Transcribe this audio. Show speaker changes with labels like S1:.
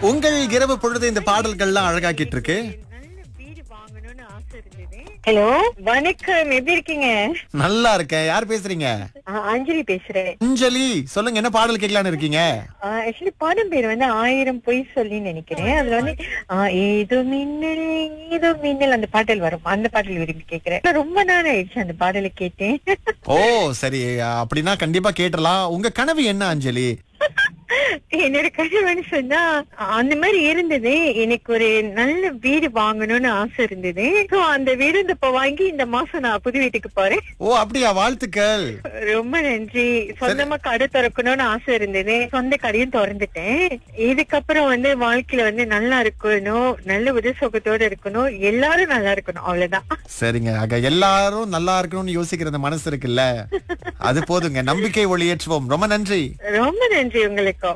S1: உங்கள் இரவு பொழுது இந்த பாடல்கள்லாம் அழகாக்கிட்டு இருக்கு
S2: நல்ல வீடு வாங்கணும்னு ஆசை இருந்தது ஹலோ வணக்கம் எப்படி இருக்கீங்க
S1: நல்லா இருக்கேன் யார் பேசுறீங்க
S2: ஆ, அஞ்சலி பேசுறேன்
S1: அஞ்சலி சொல்லுங்க என்ன பாடல் கேட்கலான்னு இருக்கீங்க
S2: ஆக்சுவலி பாடம் பேர் வந்து ஆயிரம் பொய் சொல்லி நினைக்கிறேன் அதுல வந்து ஆ, ஏதோ மின்னல் ஏதோ மின்னல் அந்த பாடல் வரும் அந்த பாடல் விரும்பி கேக்குறேன் நான் ரொம்ப நாள் ஆயிடுச்சு அந்த பாடலை கேட்டேன்
S1: ஓ சரி அப்படின்னா கண்டிப்பா கேட்டலாம் உங்க கனவு என்ன அஞ்சலி
S2: என்னோட கனவுன்னு சொன்னா அந்த மாதிரி இருந்தது எனக்கு ஒரு நல்ல வீடு வாங்கணும்னு ஆசை இருந்தது So, அந்த வீடு இந்த இப்ப வாங்கி இந்த மாசம் நான் புது வீட்டுக்கு போறேன்
S1: ஓ அப்படியா வாழ்த்துக்கள்
S2: ரொம்ப நன்றி சொந்தமா கடை திறக்கணும்னு ஆசை இருந்தது சொந்த கடையும் திறந்துட்டேன் இதுக்கப்புறம் வந்து வாழ்க்கையில வந்து நல்லா இருக்கணும் நல்ல உதசோகத்தோட இருக்கணும் எல்லாரும் நல்லா இருக்கணும் அவ்வளவுதான்
S1: சரிங்க ஆக எல்லாரும் நல்லா இருக்கணும்னு யோசிக்கிற அந்த மனசு இருக்குல்ல அது போதுங்க நம்பிக்கை ஒளியேற்றுவோம் ரொம்ப நன்றி
S2: ரொம்ப நன்றி உங்களுக்கு